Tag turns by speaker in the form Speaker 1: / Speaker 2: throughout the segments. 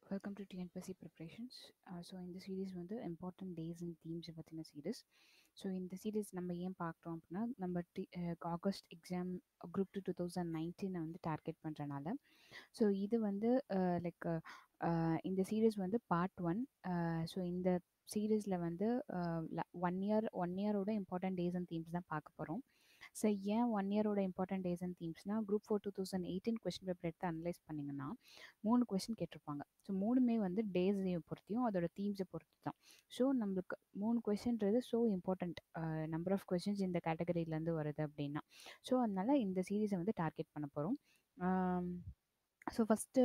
Speaker 1: welcome to TNPSC preparations so இந்த series வந்து important days and தீம்ஸை பற்றின சீரீஸ் ஸோ இந்த சீரீஸ் நம்ம ஏன் பார்க்குறோம் அப்படின்னா நம்ம டி August exam group two two thousand நைன்டீனை வந்து டார்கெட் பண்ணுறனால ஸோ இது வந்து லைக் இந்த சீரீஸ் வந்து பார்ட் ஒன் ஸோ இந்த சீரீஸில் வந்து ஒன் இயர் ஒன் இயரோட இம்பார்ட்டன்ட் டேஸ் அண்ட் தீம்ஸ் தான் பார்க்க போகிறோம் ஸோ ஏன் ஒன் இயரோட இம்பார்ட்டன்ட் டேஸ் அண்ட் தீம்ஸ்னால் group four two thousand eighteen question paper எடுத்து அனலைஸ் பண்ணிங்கன்னா மூணு கொஸ்டின் கேட்டிருப்பாங்க ஸோ மூணுமே வந்து டேஸையும் பொறுத்தியும் அதோட தீம்ஸை பொறுத்து தான் ஸோ நம்மளுக்கு மூணு கொஸ்டின்றது so important number of questions இந்த கேட்டகரியிலேருந்து வருது அப்படின்னா ஸோ அதனால் இந்த சீரீஸை வந்து டார்கெட் பண்ண போகிறோம் so first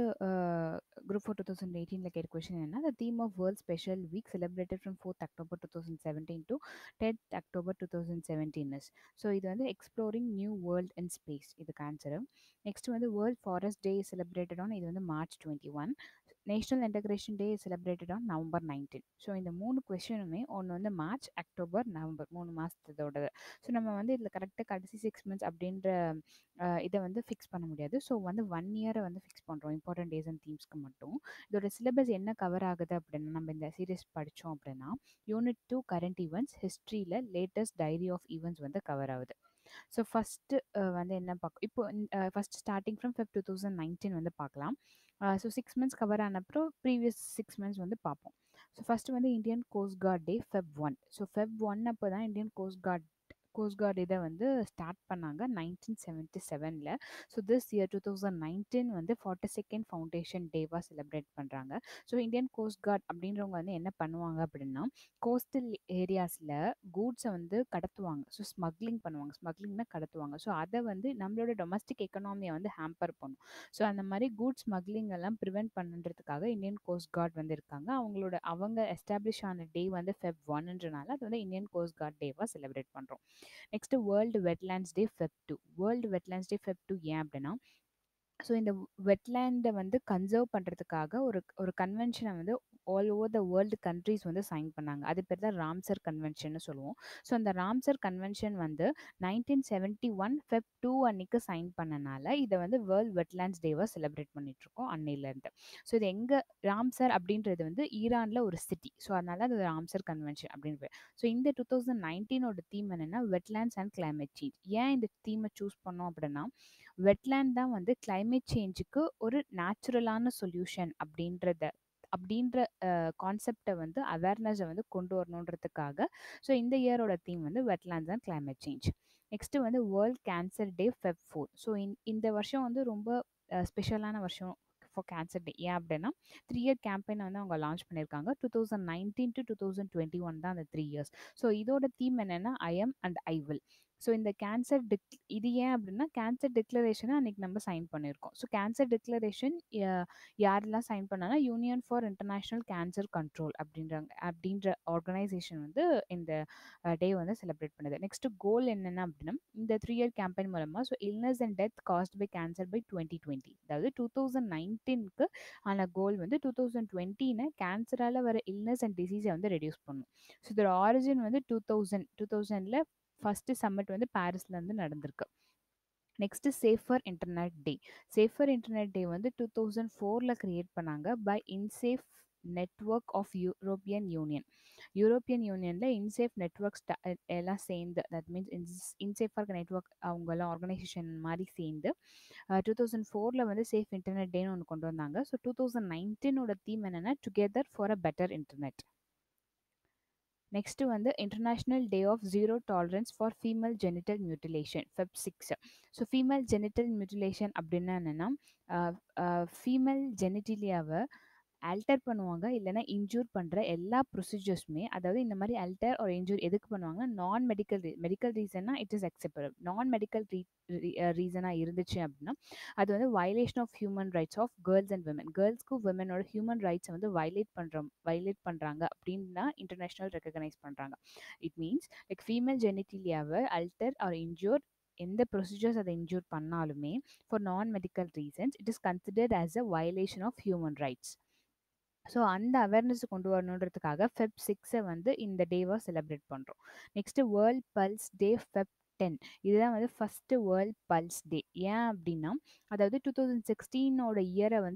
Speaker 1: group four two thousand எயிட்டீனில் கேட்ட கொஷின் என்ன the theme of world special week celebrated from fourth October two thousand seventeen to tenth October two thousand seventeen is so இது வந்து exploring new world and space இதுக்கு answer next வந்து world forest day celebrated on இது வந்து March twenty one national integration day celebrated on November nineteen so இந்த மூணு கொஷினுமே ஒன்று வந்து மார்ச் அக்டோபர் நவம்பர் மூணு மாதத்தோடது ஸோ நம்ம வந்து இதில் கரெக்டாக கடைசி சிக்ஸ் மந்த்ஸ் அப்படின்ற இதை வந்து ஃபிக்ஸ் பண்ண முடியாது ஸோ வந்து ஒன் இயரை வந்து ஃபிக்ஸ் பண்ணுறோம் இம்பார்ட்டன்ட் டேஸ் அண்ட் தீம்ஸ்க்கு மட்டும் இதோட சிலபஸ் என்ன கவர் ஆகுது அப்படின்னா நம்ம இந்த சீரீஸ் படித்தோம் அப்படின்னா யூனிட் டூ கரண்ட் ஈவெண்ட்ஸ் ஹிஸ்ட்ரியில் லேட்டஸ்ட் டைரி ஆஃப் ஈவெண்ட்ஸ் வந்து கவர் ஆகுது ஸோ ஃபஸ்ட்டு வந்து என்ன பார்க்க இப்போ first starting from Feb two thousand nineteen வந்து பார்க்கலாம் ஸோ சிக்ஸ் மந்த்ஸ் கவர் ஆன அப்புறம் ப்ரீவியஸ் சிக்ஸ் மந்த்ஸ் வந்து பார்ப்போம் ஸோ ஃபஸ்ட்டு வந்து Indian coast guard day Feb one so Feb one அப்போ தான் Indian coast guard coast guard இதை வந்து ஸ்டார்ட் பண்ணாங்க நைன்டீன் செவன்ட்டி செவனில் so this year two thousand nineteen வந்து ஃபார்ட்டி செகண்ட் ஃபவுண்டேஷன் டேவாக செலிப்ரேட் பண்ணுறாங்க ஸோ இந்தியன் கோஸ்ட் கார்ட் அப்படின்றவங்க வந்து என்ன பண்ணுவாங்க அப்படின்னா கோஸ்டல் ஏரியாஸில் கூட்ஸை வந்து கடத்துவாங்க ஸோ ஸ்மக்லிங் பண்ணுவாங்க ஸ்மக்லிங்னா கடத்துவாங்க ஸோ அதை வந்து நம்மளோட டொமஸ்டிக் எக்கனாமியை வந்து ஹேம்பர் பண்ணும் ஸோ அந்த மாதிரி கூட்ஸ் ஸ்மக்லிங் எல்லாம் ப்ரிவெண்ட் பண்ணுறதுக்காக இந்தியன் கோஸ்ட் கார்ட் வந்து இருக்காங்க அவங்களோட அவங்க எஸ்டாப்ளிஷ் ஆன டே வந்து ஃபெப் ஒன்ன்றனால அது வந்து இந்தியன் கோஸ்ட் கார்ட் டேவாக செலிப்ரேட் பண்ணுறோம் next world wetlands day Feb two world wetlands day Feb two ஏன் அப்படின்னா ஸோ இந்த வெட்லேண்டை வந்து கன்சர்வ் பண்ணுறதுக்காக ஒரு ஒரு கன்வென்ஷனை வந்து all over the world countries வந்து சைன் பண்ணாங்க அது பேர் தான் ராம்சர் கன்வென்ஷன் சொல்லுவோம் ஸோ அந்த ராம்சர் கன்வென்ஷன் வந்து nineteen seventy one Feb two அன்னைக்கு சைன் பண்ணனால இதை வந்து வேர்ல்டு வெட்லேண்ட்ஸ் டேவாக செலிப்ரேட் பண்ணிகிட்ருக்கோம் அன்னையிலேருந்து ஸோ இது எங்கே ராம்சர் அப்படின்றது வந்து ஈரானில் ஒரு சிட்டி ஸோ அதனால அது ராம்சர் கன்வென்ஷன் அப்படின்னு ஸோ இந்த டூ தௌசண்ட் நைன்டீனோட தீம் என்னென்னா வெட்லேண்ட்ஸ் அண்ட் கிளைமேட் சேஞ்ச் ஏன் இந்த தீமை சூஸ் பண்ணோம் அப்படின்னா வெட்லேண்ட் தான் வந்து கிளைமேட் சேஞ்சுக்கு ஒரு நேச்சுரலான சொல்யூஷன் அப்படின்றத அப்படின்ற கான்செப்டை வந்து அவேர்னஸை வந்து கொண்டு வரணுன்றதுக்காக ஸோ இந்த இயரோட தீம் வந்து wetlands and climate change next வந்து world cancer day Feb four so இந்த வருஷம் வந்து ரொம்ப ஸ்பெஷலான வருஷம் ஃபார் கேன்சர் டே ஏன் அப்படின்னா த்ரீ இயர் கேம்பெயினை வந்து அவங்க லான்ச் பண்ணியிருக்காங்க two thousand nineteen to two thousand twenty one தான் அந்த த்ரீ இயர்ஸ் ஸோ இதோட தீம் என்னென்னா I am and I will so இந்த கேன்சர் டிக் இது ஏன் அப்படின்னா கேன்சர் டிக்ளரேஷனை அன்றைக்கி நம்ம சைன் பண்ணியிருக்கோம் ஸோ கேன்சர் டிக்ளரேஷன் யாரெல்லாம் சைன் பண்ணாங்கன்னா union for international cancer control அப்படின்றாங்க அப்படின்ற ஆர்கனைசேஷன் வந்து இந்த டே வந்து செலிப்ரேட் பண்ணுது நெக்ஸ்ட் கோல் என்னென்ன அப்படின்னா இந்த த்ரீ இயர் கேம்பெயின் மூலமாக so illness and death caused by cancer by twenty twenty அதாவது டூ தௌசண்ட் நைன்டீனுக்கு ஆன கோல் வந்து டூ தௌசண்ட் டுவெண்ட்டின்னு கேன்சரால் வர இல்னஸ் அண்ட் டிசீஸை வந்து ரெடியூஸ் பண்ணும் ஸோ இதோட ஆரிஜின் வந்து டூ தௌசண்ட் டூ தௌசண்டில் ஃபஸ்ட்டு சம்மிட் வந்து பாரிஸ்லேருந்து நடந்திருக்கு next safer internet day safer internet day வந்து டூ தௌசண்ட் ஃபோரில் க்ரியேட் பண்ணாங்க by Insafe network of European union European யூனியனில் இன்சேஃப் நெட்ஒர்க்ஸ் எல்லாம் சேர்ந்து தட் மீன்ஸ் இன்ஸ் இன்சேஃபாக நெட்ஒர்க் அவங்கெல்லாம் ஆர்கனைசேஷன் மாதிரி சேர்ந்து டூ தௌசண்ட் ஃபோரில் வந்து சேஃப் இன்டர்நெட் டேன்னு ஒன்று கொண்டு வந்தாங்க ஸோ டூ தௌசண்ட் நைன்டீனோட தீம் என்னென்னா together for a better internet next வந்து international day of zero tolerance for female genital mutilation Feb six so female genital mutilation அப்படின்னா என்னென்னா ஃபீமேல் ஜெனிட்டிலியாவை ஆல்டர் பண்ணுவாங்க இல்லைனா இன்ஜூர் பண்ணுற எல்லா ப்ரொசீஜர்ஸுமே அதாவது இந்த மாதிரி அல்டர் ஒரு இன்ஜூர் எதுக்கு பண்ணுவாங்க நான் மெடிக்கல் ரீ மெடிக்கல் ரீசன்னா it is acceptable non medical re ரீசனாக இருந்துச்சு அப்படின்னா அது வந்து violation of human rights of girls and women கேர்ள்ஸ்க்கும் விமனோட ஹியூமன் ரைட்ஸை வந்து வயலேட் பண்ணுற வயலேட் பண்ணுறாங்க அப்படின்னா இன்டர்நேஷ்னல் ரெக்கக்னைஸ் பண்ணுறாங்க இட் மீன்ஸ் லைக் ஃபீமேல் ஜெனிட்டிலியாவை அல்டர் ஆர் இன்ஜூர் எந்த ப்ரொசீஜர்ஸ் அதை இன்ஜூர் பண்ணாலுமே for non medical reasons it is considered as a violation of human rights so அந்த அவேர்னஸ் கொண்டு வரணுன்றதுக்காக ஃபெப் சிக்ஸை வந்து இந்த டேவாக செலிப்ரேட் பண்ணுறோம் next world pulses day Feb ten இதுதான் வந்து ஃபஸ்ட்டு வேர்ல்ட் பல்ஸ் டே ஏன் அப்படின்னா அதாவது டூ தௌசண்ட் சிக்ஸ்டீனோட இயரை வந்து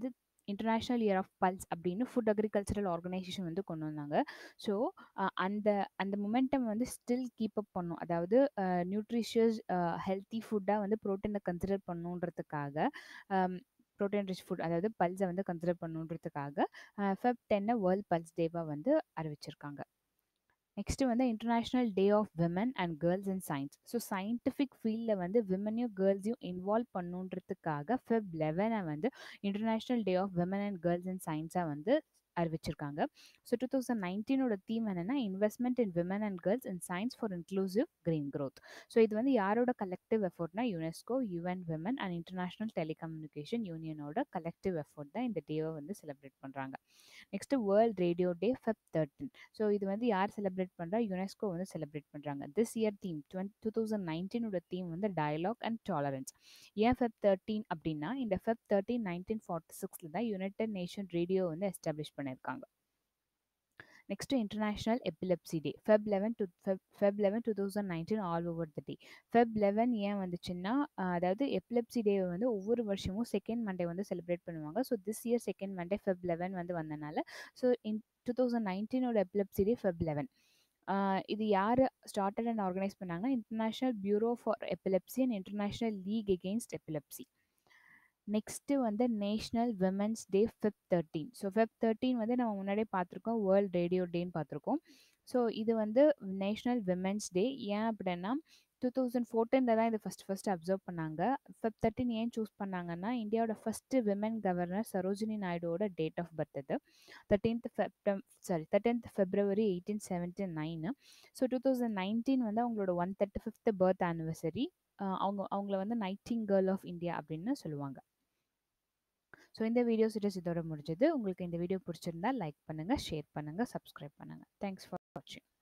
Speaker 1: இன்டர்நேஷ்னல் இயர் ஆஃப் பல்ஸ் அப்படின்னு ஃபுட் அக்ரிகல்ச்சரல் ஆர்கனைசேஷன் வந்து கொண்டு வந்தாங்க ஸோ அந்த அந்த மொமெண்டம் வந்து ஸ்டில் கீப் அப் பண்ணும் அதாவது நியூட்ரிஷியஸ் ஹெல்த்தி ஃபுட்டாக வந்து ப்ரோட்டீனை கன்சிடர் பண்ணுன்றதுக்காக ப்ரோட்டீன் ரிச் ஃபுட் அதாவது பல்ஸை வந்து கன்சிடர் பண்ணுன்றதுக்காக ஃபெப் டென்னை வேர்ல்ட் பல்ஸ் டேவாக வந்து அறிவிச்சிருக்காங்க நெக்ஸ்ட்டு வந்து international day of women and girls in science so scientific ஃபீல்டில் வந்து விமனையும் கேர்ள்ஸையும் இன்வால்வ் பண்ணுன்றதுக்காக ஃபெப் லெவனை வந்து international day of women and girls in சயின்ஸாக வந்து அறிவிச்சிருக்காங்க ஸோ டூ தௌசண்ட் நைன்டீனோட தீம் என்னென்னா investment in women and girls in science for inclusive green growth so இது வந்து யாரோட கலெக்டிவ் எஃபோர்ட்னா UNESCO UN women and international telecommunication யூனியனோட கலெக்டிவ் எஃபோர்ட் தான் இந்த டேவை வந்து செலிப்ரேட் பண்ணுறாங்க next world radio day Feb thirteen so இது வந்து யார் செலிப்ரேட் பண்ணுறா யுனெஸ்கோ வந்து செலிப்ரேட் பண்ணுறாங்க this year theme twenty two thousand நைன்டீனோட தீம் வந்து டயலாக் அண்ட் டாலரன்ஸ் ஏன் ஃபெப் தேர்ட்டீன் அப்படின்னா இந்த ஃபெப் தேர்ட்டீன் நைன்டீன் ஃபார்ட்டி சிக்ஸில் தான் யுனைடெட் நேஷன் ரேடியோ வந்து எஸ்டாப்ளிஷ் பண்ணியிருக்காங்க next international epilepsy day Feb eleven two Feb Feb eleven two thousand nineteen all over the day Feb eleven ஏன் வந்துச்சுன்னா அதாவது எபிலெப்சி டே வந்து ஒவ்வொரு வருஷமும் செகண்ட் மண்டே வந்து செலிப்ரேட் பண்ணுவாங்க so this year second Monday Feb eleven வந்து வந்தனால ஸோ இன் டூ தௌசண்ட் நைன்டீனோட எபிலெப்சி டே ஃபெப் லெவன் இது யார் ஸ்டார்டட் அண்ட் ஆர்கனைஸ் பண்ணாங்கன்னா international bureau for epilepsy and international league against epilepsy next வந்து national women's day Feb thirteen so Feb thirteen வந்து நம்ம முன்னாடியே பார்த்துருக்கோம் வேர்ல்ட் ரேடியோ டேன்னு பார்த்துருக்கோம் ஸோ இது வந்து நேஷ்னல் விமன்ஸ் டே ஏன் அப்படின்னா டூ தௌசண்ட் ஃபோர்டீனில் தான் இது ஃபஸ்ட் ஃபஸ்ட் அப்சர்வ் பண்ணாங்க ஃபெப் தேர்ட்டின் ஏன் சூஸ் பண்ணாங்கன்னா இந்தியாவோட ஃபஸ்ட்டு விமன் கவர்னர் சரோஜினி நாயுடுவோட டேட் ஆஃப் பர்த் இது தேர்ட்டீன்த் ஃபெப்டம் sorry thirteenth February eighteen seventy nine so two thousand nineteen வந்து அவங்களோட one thirty fifth birth anniversary அவங்க அவங்கள வந்து நைட்டிங் கேர்ள் ஆஃப் இந்தியா அப்படின்னு சொல்லுவாங்க ஸோ இந்த வீடியோ சீரியஸ் இதோட முடிஞ்சது உங்களுக்கு இந்த வீடியோ பிடிச்சிருந்தா லைக் பண்ணுங்கள் ஷேர் பண்ணுங்கள் சப்ஸ்கிரைப் பண்ணுங்கள் தேங்க்ஸ் ஃபார் வாட்சிங்